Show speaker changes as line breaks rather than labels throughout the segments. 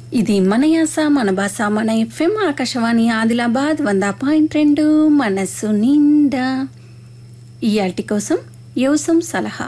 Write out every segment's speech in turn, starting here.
ఇది మన యాస మన భాష మన ఎఫ్ఎం ఆకాశవాణి ఆదిలాబాద్ వంద పాయింట్ రెండు మనస్సు నిండా ఇయాల్టి కోసం యోసం సలహా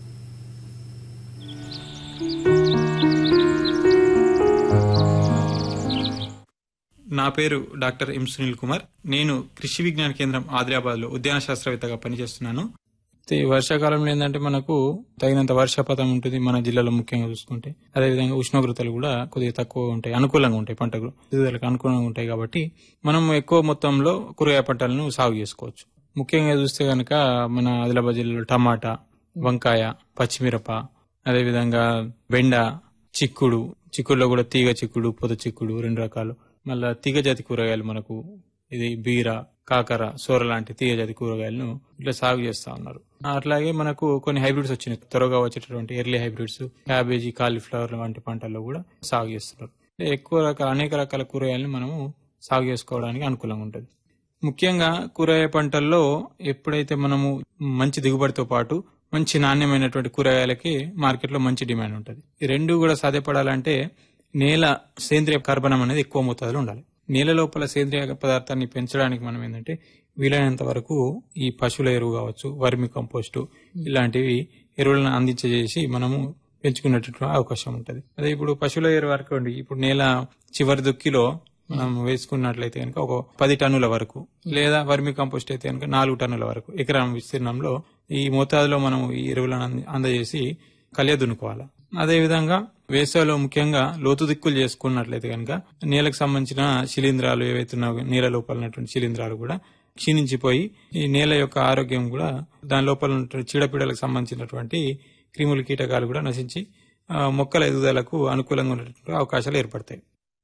నా పేరు డాక్టర్ ఎం సునీల్ కుమార్ నేను కృషి విజ్ఞాన కేంద్రం ఆదిలాబాద్ లో ఉద్యాన శాస్త్రవేత్తగా పనిచేస్తున్నాను అయితే ఈ వర్షాకాలంలో ఏంటంటే మనకు తగినంత వర్షపాతం ఉంటుంది మన జిల్లాలో ముఖ్యంగా చూసుకుంటే అదేవిధంగా ఉష్ణోగ్రతలు కూడా కొద్దిగా తక్కువ ఉంటాయి అనుకూలంగా ఉంటాయి పంటకు ఎదుగుదలకు అనుకూలంగా ఉంటాయి కాబట్టి మనం ఎక్కువ మొత్తంలో కూరగాయ పంటలను సాగు చేసుకోవచ్చు ముఖ్యంగా చూస్తే గనక మన ఆదిలాబాద్ జిల్లాలో టమాటా వంకాయ పచ్చిమిరప అదేవిధంగా బెండ చిక్కుడు చిక్కుడులో కూడా తీగ చిక్కుడు పొద చిక్కుడు రెండు రకాలు మళ్ళా తీగ జాతి కూరగాయలు మనకు ఇది బీర కాకర సోర లాంటి తీగ జాతి కూరగాయలను ఇట్లా సాగు చేస్తా ఉన్నారు అట్లాగే మనకు కొన్ని హైబ్రిడ్స్ వచ్చినాయి త్వరగా వచ్చేటటువంటి ఎర్లీ హైబ్రిడ్స్ క్యాబేజీ కాలీఫ్లవర్ వంటి పంటల్లో కూడా సాగు చేస్తున్నారు ఎక్కువ రకాల అనేక రకాల కూరగాయలను మనము సాగు చేసుకోవడానికి అనుకూలంగా ఉంటుంది ముఖ్యంగా కూరగాయ పంటల్లో ఎప్పుడైతే మనము మంచి దిగుబడితో పాటు మంచి నాణ్యమైనటువంటి కూరగాయలకి మార్కెట్లో మంచి డిమాండ్ ఉంటుంది ఈ రెండు కూడా సాధ్యపడాలంటే నేల సేంద్రియ కార్బనం అనేది ఎక్కువ మోతాదులో ఉండాలి నేల లోపల సేంద్రియ పదార్థాన్ని పెంచడానికి మనం ఏంటంటే వీలైనంత వరకు ఈ పశువుల ఎరువు కావచ్చు వర్మి కంపోస్టు ఇలాంటివి ఎరువులను అందించేసి మనము పెంచుకునేటటువంటి అవకాశం ఉంటుంది అదే ఇప్పుడు పశువుల ఎరువు వరకు అండి ఇప్పుడు నేల చివరి దుక్కిలో మనం వేసుకున్నట్లయితే కనుక ఒక పది టన్నుల వరకు లేదా వర్మి కంపోస్ట్ అయితే కనుక నాలుగు టన్నుల వరకు ఎకరం విస్తీర్ణంలో ఈ మోతాదులో మనం ఈ ఎరువులను అంద- అందజేసి కలియ దున్నుకోవాలి అదేవిధంగా వేసవిలో ముఖ్యంగా లోతు దిక్కులు చేసుకున్నట్లయితే కనుక నేలకు సంబంధించిన శిలీంధ్రాలు ఏవైతే ఉన్నాయో నేల లోపల ఉన్నటువంటి శిలీంధ్రాలు కూడా క్షీణించిపోయి ఈ నేల యొక్క ఆరోగ్యం కూడా దాని లోపల ఉన్నటువంటి చీడపీడలకు సంబంధించినటువంటి క్రిములు కీటకాలు కూడా నశించి ఆ, మొక్కల ఎదుగుదలకు అనుకూలంగా ఉన్నటువంటి అవకాశాలు ఏర్పడతాయి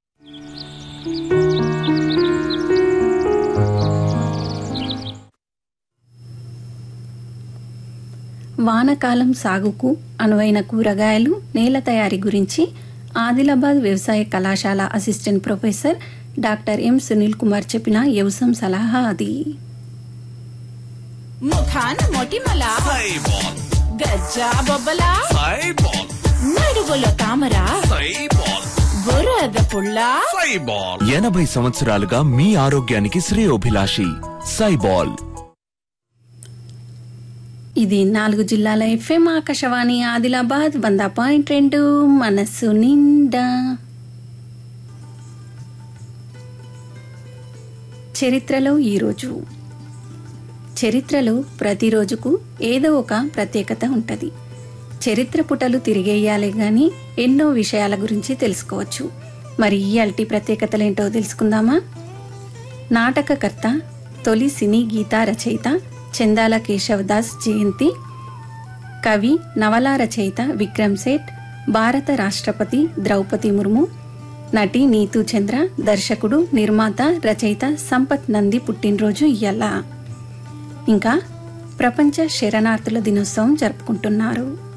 వానకాలం సాగుకు అనువైన కూరగాయలు నేల తయారీ గురించి ఆదిలాబాద్ వ్యవసాయ కళాశాల assistant professor doctor M Sunil Kumar చెప్పిన వ్యవసాయం సలహా అది
ముఖాన మొటిమల
సైబాల్
గజ్జా బొబ్బల
సైబాల్
నడుగులో తామర
సైబాల్
బురద పుల్ల
సైబాల్ ఎనభై సంవత్సరాలుగా మీ ఆరోగ్యానికి శ్రేయోభిలాషి సైబాల్
ఇది నాలుగు జిల్లాల ఎఫ్ఎం ఆకాశవాణి ఆదిలాబాద్ వంద పాయింట్ రెండు మనస్సు నిండా చరిత్రలో ఈరోజు చరిత్రలో ప్రతిరోజుకు ఏదో ఒక ప్రత్యేకత ఉంటుంది చరిత్ర పుటలు తిరిగేయాలి గాని ఎన్నో విషయాల గురించి తెలుసుకోవచ్చు మరి ఇయాల్టి ప్రత్యేకతలేంటో తెలుసుకుందామా నాటకకర్త తొలి సినీ గీతా రచయిత చందాల కేశవదాస్ జయంతి కవి నవలా రచయిత విక్రమ్ సేఠ్ భారత రాష్ట్రపతి ద్రౌపది ముర్ము నటి నీతూ చంద్ర దర్శకుడు నిర్మాత రచయిత సంపత్ నంది పుట్టినరోజు ఇయ్యాల ఇంకా ప్రపంచ శరణార్థుల దినోత్సవం జరుపుకుంటున్నారు